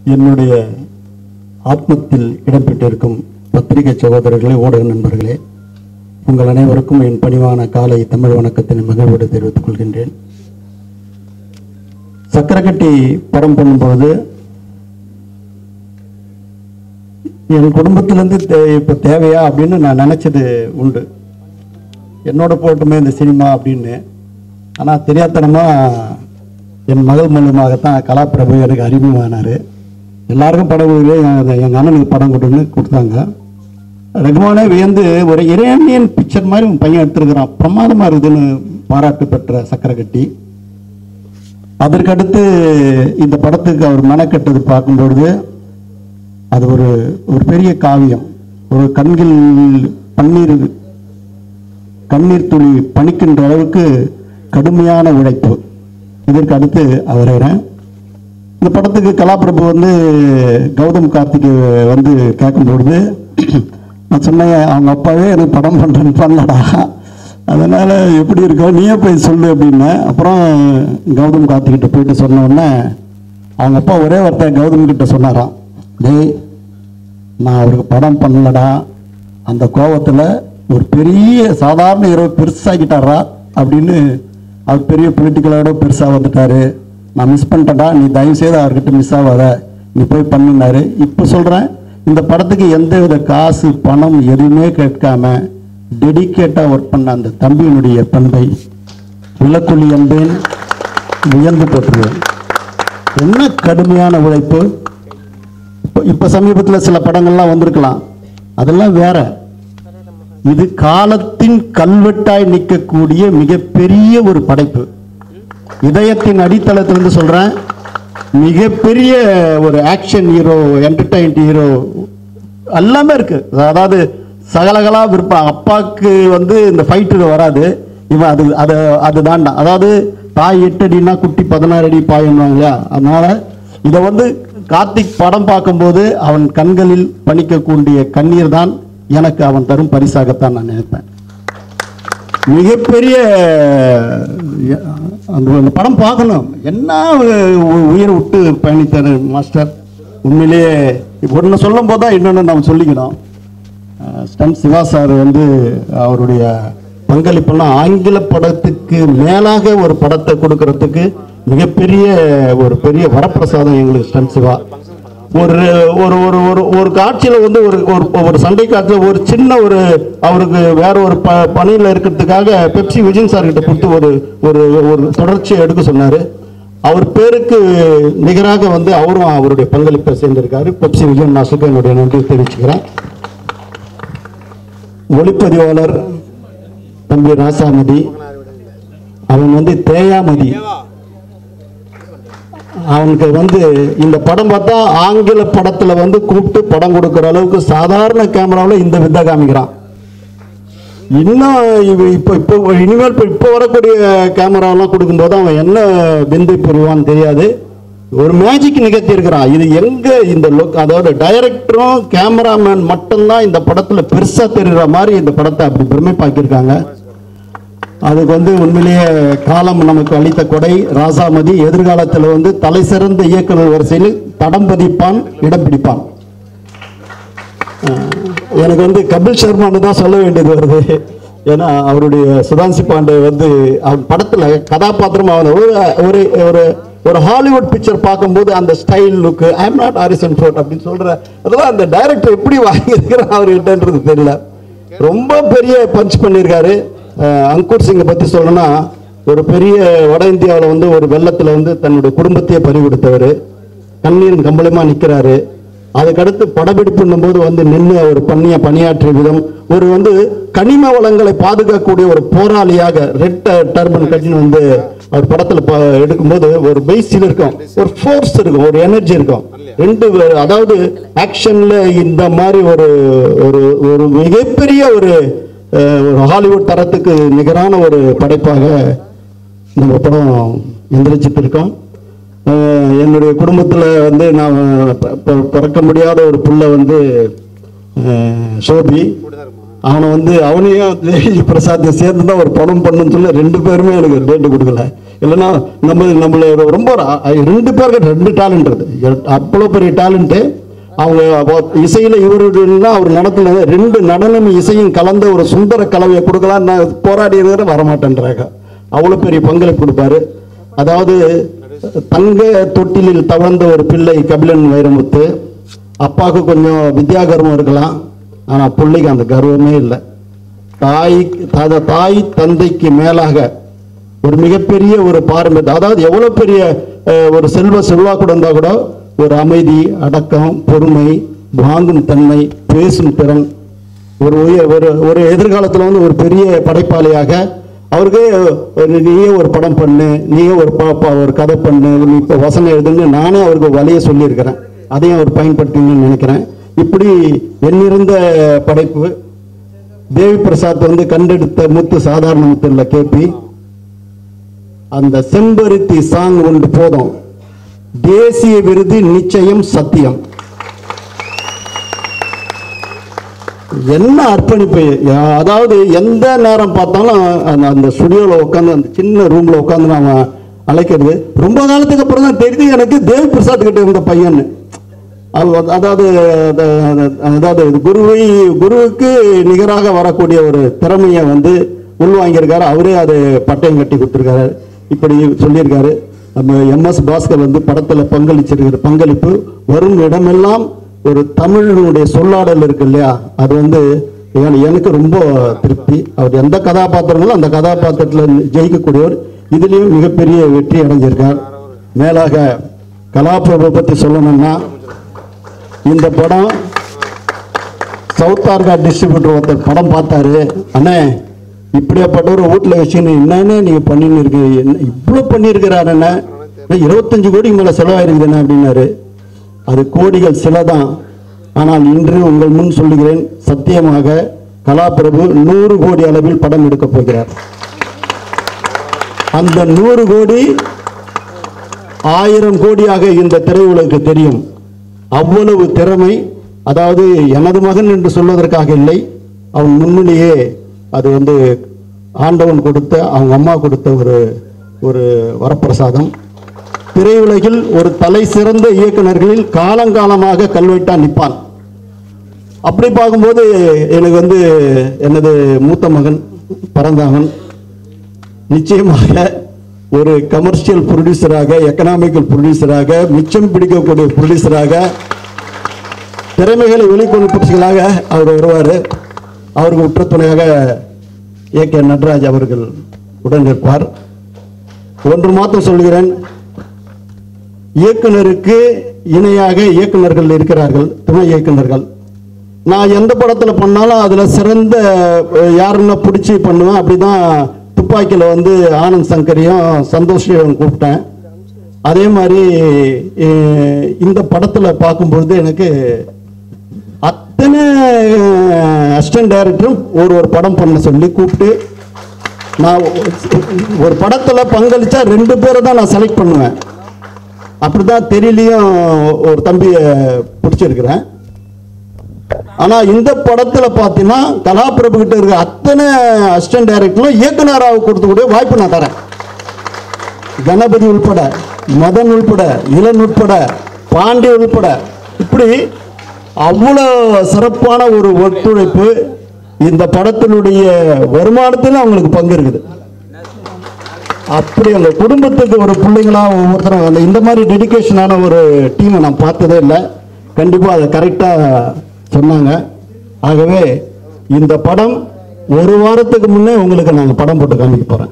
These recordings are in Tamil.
என்னுடைய ஆத்மத்தில் இடம்பெற்றிருக்கும் பத்திரிகை சகோதரர்களே ஊடக நண்பர்களே உங்கள் அனைவருக்கும் என் பணிவான காலை தமிழ் வணக்கத்தினை மகிழ்வோடு தெரிவித்துக் கொள்கின்றேன் சக்கரக்கட்டி படம் பண்ணும்போது என் குடும்பத்திலேருந்து தே இப்போ தேவையா அப்படின்னு நான் நினச்சது உண்டு என்னோட போட்டுமே இந்த சினிமா அப்படின்னு ஆனால் தெரியாதனமாக என் மகள் மூலியமாகத்தான் கலாப்பிரபு எனக்கு அறிமுகமானார் எல்லாருக்கும் படம் கொடுக்கல எங்கள் அண்ணனுக்கு படம் கொடுன்னு கொடுத்தாங்க ரகுமானே வியந்து ஒரு இரேனியன் பிக்சர் மாதிரி உன் பையன் எடுத்திருக்கிறான் பிரமாதமாக இருக்குதுன்னு பாராட்டு பெற்ற சக்கரக்கட்டி அதற்கடுத்து இந்த படத்துக்கு அவர் மெனக்கெட்டது பார்க்கும்பொழுது அது ஒரு ஒரு பெரிய காவியம் ஒரு கண்கள் பன்னீர் கண்ணீர் துளி பணிக்கின்ற அளவுக்கு கடுமையான உழைப்பு இதற்கு அடுத்து அவர் இந்த படத்துக்கு கலாபிரபு வந்து கௌதம் கார்த்திக் வந்து கேட்கும்பொழுது நான் சொன்னேன் அவங்க அப்பாவே எனக்கு படம் பண்ணுறேன்னு பண்ணலடா அதனால எப்படி இருக்கோ நீயே போய் சொல்லு அப்படின்னேன் அப்புறம் கௌதம் கார்த்திகிட்ட போயிட்டு சொன்ன உடனே அவங்க அப்பா ஒரே வார்த்தை கௌதம் கிட்ட சொன்னாராம் டேய் நான் அவருக்கு படம் பண்ணலடா அந்த கோவத்தில் ஒரு பெரிய சாதாரண இரவு பெருசாகிட்டாரா அப்படின்னு அவர் பெரிய பொலிட்டிக்கலோட பெருசாக வந்துட்டாரு நான் மிஸ் பண்ணிட்டேன்டா நீ தயவு செய்து அவர்கிட்ட மிஸ் ஆகாத நீ போய் பண்ணுனாரு இப்போ சொல்கிறேன் இந்த படத்துக்கு எந்த வித காசு பணம் எதுவுமே கேட்காம டெடிக்கேட்டாக ஒர்க் பண்ண அந்த தம்பியினுடைய பண்பை விளக்குள்ளி என்பேன் வியந்து போற்றுவேன் என்ன கடுமையான உழைப்பு இப்போ இப்போ சமீபத்தில் சில படங்கள்லாம் வந்திருக்கலாம் அதெல்லாம் வேற இது காலத்தின் கல்வெட்டாய் நிற்கக்கூடிய மிகப்பெரிய ஒரு படைப்பு இதயத்தின் அடித்தளத்திலிருந்து சொல்றேன் மிகப்பெரிய ஒரு ஆக்ஷன் ஹீரோ என்டர்டைன் ஹீரோ எல்லாமே இருக்கு அதாவது சகலகலா விருப்பம் அப்பாவுக்கு வந்து இந்த ஃபைட்டு வராது இவன் அது அது அதுதான் அதாவது தாய் எட்டு அடினா குட்டி பதினாறு அடி பாயுன்னுவாங்க இல்லையா அதனால இதை வந்து கார்த்திக் படம் பார்க்கும்போது அவன் கண்களில் பணிக்கக்கூடிய கண்ணீர் தான் எனக்கு அவன் தரும் பரிசாகத்தான் நான் நினைப்பேன் மிகப்பெரிய அந்த அந்த படம் பார்க்கணும் என்ன உ- உயிர் விட்டு பயணித்தார் மாஸ்டர் உண்மையிலேயே ஒன்று சொல்லும் போது தான் இன்னொன்று நம்ம சொல்லிக்கணும் ஸ்டன் சிவா சார் வந்து அவருடைய பங்களிப்பெல்லாம் ஆங்கில படத்துக்கு மேலாக ஒரு படத்தை கொடுக்கறதுக்கு மிகப்பெரிய ஒரு பெரிய வரப்பிரசாதம் எங்களுக்கு ஸ்டன் சிவா ஒரு ஒரு ஒரு ஒரு ஒரு காட்சியில் வந்து ஒரு ஒரு ஒரு சண்டை காட்சியில் ஒரு சின்ன ஒரு அவருக்கு வேற ஒரு ப பணியில் இருக்கிறதுக்காக பெப்சி விஜயன் சார் கிட்ட கொடுத்து ஒரு ஒரு ஒரு தொடர்ச்சியை எடுக்க சொன்னார் அவர் பேருக்கு நிகராக வந்து அவரும் அவருடைய பங்களிப்பை சேர்ந்திருக்காரு பெப்சி விஜயன் மாஸ்டருக்கு என்னுடைய நன்றி தெரிவிச்சுக்கிறேன் ஒளிப்பதிவாளர் தம்பி ராசாமதி அவன் வந்து தேயாமதி அவனுக்கு வந்து இந்த படம் பார்த்தா ஆங்கில படத்துல வந்து கூப்பிட்டு படம் கொடுக்குற அளவுக்கு சாதாரண கேமராவில் இந்த வித்தை காமிக்கிறான் இன்னும் இவ- இப்போ இப்போ இனிமேல் இப்போ இப்போ வரக்கூடிய கேமராவெல்லாம் கொடுக்கும்போது அவன் என்ன விந்தை புரிவான்னு தெரியாது ஒரு மேஜிக் நிகழ்த்தி இருக்கிறான் இது எங்க இந்த லுக் அதாவது டைரக்டரும் கேமராமேன் மட்டும்தான் இந்த படத்துல பெருசா தெரிகிற மாதிரி இந்த படத்தை அப்படி பெருமைப்பாக்கியிருக்காங்க அதுக்கு வந்து உண்மையிலேயே காலம் நமக்கு அளித்த கொடை ராசாமதி எதிர்காலத்தில் வந்து தலை சிறந்த இயக்குனர் வரிசையில் தடம் பதிப்பான் இடம் பிடிப்பான் அஹ் எனக்கு வந்து கபில் சர்மான்னு தான் சொல்ல வேண்டியது வருது ஏன்னா அவருடைய சுதான்சி பாண்டே வந்து அவன் படத்துல கதாபாத்திரம் அவன் ஒரு ஒரு ஒரு ஒரு ஹாலிவுட் பிக்சர் பார்க்கும்போது அந்த style look I am not Harrison Ford அப்படின்னு சொல்ற அதெல்லாம் அந்த டைரக்டர் எப்படி வாங்கியிருக்கிறான் அவர்கிட்டன்றது தெரியல ரொம்ப பெரிய பஞ்ச் பண்ணியிருக்காரு அஹ் அங்கூர் சிங்கை பத்தி சொல்லணும்னா ஒரு பெரிய வட இந்தியாவில் வந்து ஒரு வெள்ளத்துல வந்து தன்னுடைய குடும்பத்தையே பறி கொடுத்தவர் கண்ணீரின் கம்பளமா நிற்கிறாரு அதுக்கடுத்து படப்பிடிப்புன்னும் போது வந்து நின்று அவர் பண்ணிய பணியாற்றிய விதம் ஒரு வந்து கனிம வளங்களை பாதுகாக்கக்கூடிய ஒரு போராளியாக ரெட் டர்பன் கட்டின்னு வந்து அவர் படத்துல ப- எடுக்கும்போது ஒரு பெய்ஸில் இருக்கும் ஒரு ஃபோர்ஸ் இருக்கும் ஒரு எனர்ஜி இருக்கும் ரெண்டு வே- அதாவது ஆக்ஷன்ல இந்த மாதிரி ஒரு ஒரு ஒரு மிகப்பெரிய ஒரு அஹ், ஒரு ஹாலிவுட் தரத்துக்கு நிகரான ஒரு படைப்பாக நம்ம படம் எந்திரிச்சிட்டு இருக்கோம் அஹ் என்னுடைய குடும்பத்தில் வந்து நான் ப- ப- பிறக்க முடியாத ஒரு புள்ள வந்து அஹ், சோபி அவனை வந்து அவனையும் தேவி பிரசாத்தை சேர்ந்து தான் ஒரு படம் பண்ணுன்னு சொல்லி ரெண்டு பேருமே எனக்கு டேட்டு கொடுக்கல இல்லைன்னா நம்ம நம்மள ரொம்ப ஒரு அ- ரெண்டு பேருக்கு ரெண்டு டேலண்ட் இருக்குது அவ்வளோ பெரிய டேலண்ட்டு அவங்க அவ- இசையில இவருன்னா அவர் நடத்துல ரெண்டு நடனம் இசையும் கலந்த ஒரு சுந்தர கலவையை கொடுக்கலாம் நான் போராடி இருக்கிற வரமாட்டேன்றாங்க அவ்வளோ பெரிய பங்களிப்பு கொடுப்பாரு அதாவது தங்க தொட்டிலில் தவழ்ந்த ஒரு பிள்ளை கபிலன் வைரமுத்து அப்பாவுக்கு கொஞ்சம் வித்யாகர்வம் இருக்கலாம் ஆனா பிள்ளைக்கு அந்த கர்வமே இல்லை தாய் த- தாய் தந்தைக்கு மேலாக ஒரு மிகப்பெரிய ஒரு பாரம்பரியம் அதாவது எவ்வளவு பெரிய அஹ், ஒரு செல்வ செல்வாக்கு இருந்தா கூட ஒரு அமைதி அடக்கம் பொறுமை வாங்கும் தன்மை பேசும் திறன் ஒரு உய- ஒரு ஒரு எதிர்காலத்தில் வந்து ஒரு பெரிய படைப்பாளியாக அவருக்கு ஒரு நீயே ஒரு படம் பண்ணு நீயே ஒரு பாப்பா ஒரு கதை பண்ணு நீ இப்போ வசனம் எழுதுன்னு நானே அவருக்கு வழியை சொல்லியிருக்கிறேன் அதையும் அவர் பயன்படுத்திங்கன்னு நினைக்கிறேன் இப்படி எண்ணிருந்த படைப்பு தேவி பிரசாத் வந்து கண்டெடுத்த முத்து சாதாரண முத்து இல்லை கேபி அந்த செம்பருத்தி சாங் ஒன்று போதும் தேசிய விருது நிச்சயம் சத்தியம் என்ன அர்ப்பணிப்பு யா- அதாவது எந்த நேரம் பார்த்தாலும் அந்த அந்த ஸ்டுடியோவில் உட்காந்து அந்த சின்ன ரூம்ல உட்காந்து நாம அழைக்கிறது ரொம்ப காலத்துக்கு அப்புறம் தான் தெரியுது எனக்கு தேவி பிரசாத் கிட்ட இருந்த பையன்னு அது- அதாவது அது- அது- அதாவது இது குருவை குருவுக்கு நிகராக வரக்கூடிய ஒரு திறமையை வந்து உள்வாங்கியிருக்காரு அவரே அது பட்டயம் கட்டி கொடுத்துருக்காரு இப்படி சொல்லியிருக்காரு நம்ம எம்எஸ் பாஸ்கர் வந்து படத்துல பங்களிச்சிருக்கிற பங்களிப்பு வரும் இடமெல்லாம் ஒரு தமிழினுடைய சொல்லாடல் இருக்கு இல்லையா அது வந்து என- எனக்கு ரொம்ப திருப்தி அவர் எந்த கதாபாத்திரங்களும் அந்த கதாபாத்திரத்தில் ஜெயிக்கக்கூடியவர் இதுலேயும் மிகப்பெரிய வெற்றி அடைஞ்சிருக்கார் மேலாக கலாபிரபு பற்றி சொல்லணும்னா இந்த படம் சவுத் ஆர்கா டிஸ்ட்ரிபியூட்டர் ஒருத்தர் படம் பார்த்தாரு அண்ணே இப்படியாப்பட்ட ஒரு வீட்டில் வச்சுன்னு என்னன்னு நீங்க பண்ணின்னு இருக்கீங்க என்ன இவ்வளோ பண்ணியிருக்கிறாரு அண்ணே நான் இருபத்தஞ்சு கோடிக்கு மேலே செலவாயிருக்குதுண்ணே அப்படின்னாரு அது கோடிகள் சில தான் ஆனால் இன்று உங்கள் முன் சொல்லுகிறேன் சத்தியமாக கலாபிரபு நூறு கோடி அளவில் படம் எடுக்கப் போகிறார் அந்த நூறு கோடி ஆயிரம் கோடியாக இந்த திரையுலகுக்கு தெரியும் அவ்வளவு திறமை அதாவது எனது மகன் என்று சொல்வதற்காக இல்லை அவன் முன்னிலேயே அது வந்து ஆண்டவன் கொடுத்த அவங்க அம்மா கொடுத்த ஒரு ஒரு வரப்பிரசாதம் திரையுலகில் ஒரு தலை சிறந்த இயக்குனர்களில் காலங்காலமாக கல்வெட்டா நிற்பான் அப்படி பார்க்கும்போது எனக்கு வந்து எனது மூத்த மகன் பரந்தாமன் நிச்சயமாக ஒரு கமர்ஷியல் ப்ரொடியூசராக எக்கனாமிக்கல் ப்ரொடியூசராக மிச்சம் பிடிக்கக்கூடிய ப்ரொடியூசராக திறமைகளை வெளிக்கொண்டு புரட்சிகளாக அவர் வருவார் அவருக்கு உற்ற துணையாக ஏ கே நடராஜ் அவர்கள் உடன் இருப்பார் ஒன்று மாத்திரம் சொல்கிறேன் இயக்குனருக்கு இணையாக இயக்குனர்கள் இருக்கிறார்கள் துணை இயக்குனர்கள் நான் எந்த படத்தில் பண்ணாலும் அதில் சிறந்த அஹ், யாருன்னா பிடிச்சி பண்ணுவேன் அப்படிதான் துப்பாக்கியில் வந்து ஆனந்த் சங்கரையும் சந்தோஷ் ஸ்ரீவன் கூப்பிட்டேன் அதே மாதிரி அஹ், இந்த படத்தில் பார்க்கும்பொழுது எனக்கு அத்தனை அசிஸ்டன்ட் டைரக்டரும் ஒரு ஒரு படம் பண்ண சொல்லி கூப்பிட்டு நான் ஒரு படத்தில் பங்களிச்சா ரெண்டு பேரை தான் நான் செலக்ட் பண்ணுவேன் அப்படிதான் தெரியலையும் ஒரு தம்பியை பிடிச்சிருக்கிறேன் ஆனா இந்த படத்துல பாத்தீங்கன்னா கலாபிரபு கிட்ட இருக்க அத்தனை அசிஸ்டன்ட் டைரக்டரும் இயக்குனராக கொடுத்துக்கூடிய வாய்ப்பு நான் தரேன் கணபதி உள்பட மதன் உள்பட இளன் உட்பட பாண்டி உள்பட இப்படி அவ்வளோ சிறப்பான ஒரு ஒத்துழைப்பு இந்த படத்தினுடைய வருமானத்தில் அவங்களுக்கு பங்கு இருக்குது அப்படி அந்த குடும்பத்துக்கு ஒரு பிள்ளைங்களா ஒவ்வொருத்தரும் அந்த இந்த மாதிரி டெடிகேஷனான ஒரு டீமை நான் பார்த்ததே இல்லை கண்டிப்பாக அதை கரெக்டாக சொன்னாங்க ஆகவே இந்த படம் ஒரு வாரத்துக்கு முன்னே உங்களுக்கு நாங்கள் படம் போட்டு காமிக்க போகிறேன்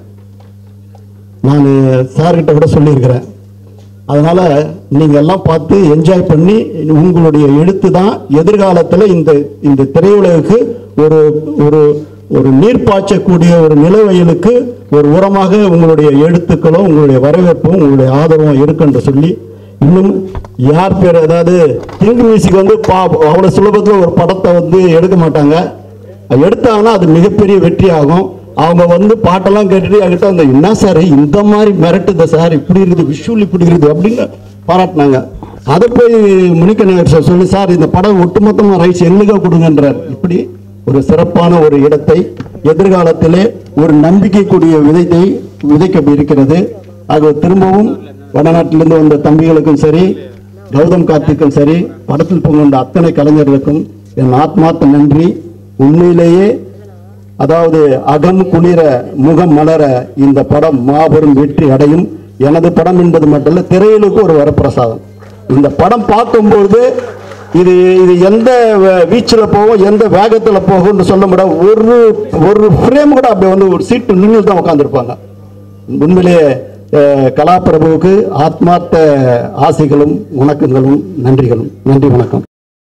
நான் சார்கிட்ட கூட சொல்லியிருக்கிறேன் அதனால நீங்க எல்லாம் பார்த்து என்ஜாய் பண்ணி உங்களுடைய எழுத்து தான் எதிர்காலத்தில் இந்த இந்த திரையுலகுக்கு ஒரு ஒரு ஒரு நீர் பாய்ச்சக்கூடிய ஒரு நிலவயலுக்கு ஒரு உரமாக உங்களுடைய எழுத்துக்களும் உங்களுடைய வரவேற்பும் உங்களுடைய ஆதரவும் இருக்குன்னு சொல்லி இன்னும் யார் பேர் அதாவது திங்க் மியூசிக் வந்து பா அவ்வளோ சுலபத்தில் ஒரு படத்தை வந்து எடுக்க மாட்டாங்க அது எடுத்தாங்கன்னா அது மிகப்பெரிய வெற்றி ஆகும் அவங்க வந்து பாட்டெல்லாம் கேட்டுட்டு என்கிட்ட வந்து என்ன சார் இந்த மாதிரி மிரட்டுது சார் இப்படி இருக்குது விஷுவல் இப்படி இருக்குது அப்படின்னு பாராட்டினாங்க அதை போய் முனிக்கண்ணர் சார் சொல்லி சார் இந்த படம் ஒட்டுமொத்தமாக ரைட்ஸ் எங்களுக்கா கொடுங்கன்றார் இப்படி ஒரு சிறப்பான ஒரு இடத்தை எதிர்காலத்திலே ஒரு நம்பிக்கைக்குரிய விதைத்தை விதைக்க இருக்கிறது ஆக திரும்பவும் வடநாட்டிலிருந்து வந்த தம்பிகளுக்கும் சரி கௌதம் கார்த்திக்கும் சரி படத்தில் பங்குண்ட அத்தனை கலைஞர்களுக்கும் என் ஆத்மார்த்த நன்றி உண்மையிலேயே அதாவது அகம் குளிர முகம் மலர இந்த படம் மாபெரும் வெற்றி அடையும் எனது படம் என்பது மட்டுமல்ல திரையிலுக்கு ஒரு வரப்பிரசாதம் இந்த படம் பார்க்கும்போது இது இது எந்த வே- வீச்சுல போகும் எந்த வேகத்துல போகும்னு சொல்ல முடியாது ஒரு ஒரு ஃப்ரேம் கூட அப்படி வந்து ஒரு சீட்டு நின்று தான் உட்காந்துருப்பாங்க உண்மையிலேயே அஹ், கலாபிரபுவுக்கு ஆத்மார்த்த ஆசைகளும் வணக்கங்களும் நன்றிகளும் நன்றி வணக்கம்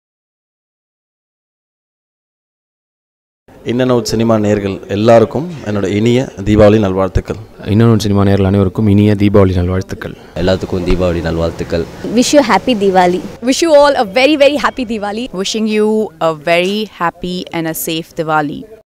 இன்னன் அவுட் சினிமா நேர்கள் எல்லாருக்கும் என்னோட இனிய தீபாவளி நல்வாழ்த்துக்கள் இன்னொன்று சினிமா நேரில் அனைவருக்கும் இனிய தீபாவளி நல்வாழ்த்துக்கள் எல்லாத்துக்கும் தீபாவளி நல்வாழ்த்துக்கள் Wish you happy Diwali. Wish you all a very, very happy Diwali. Wishing you a very happy and a safe Diwali.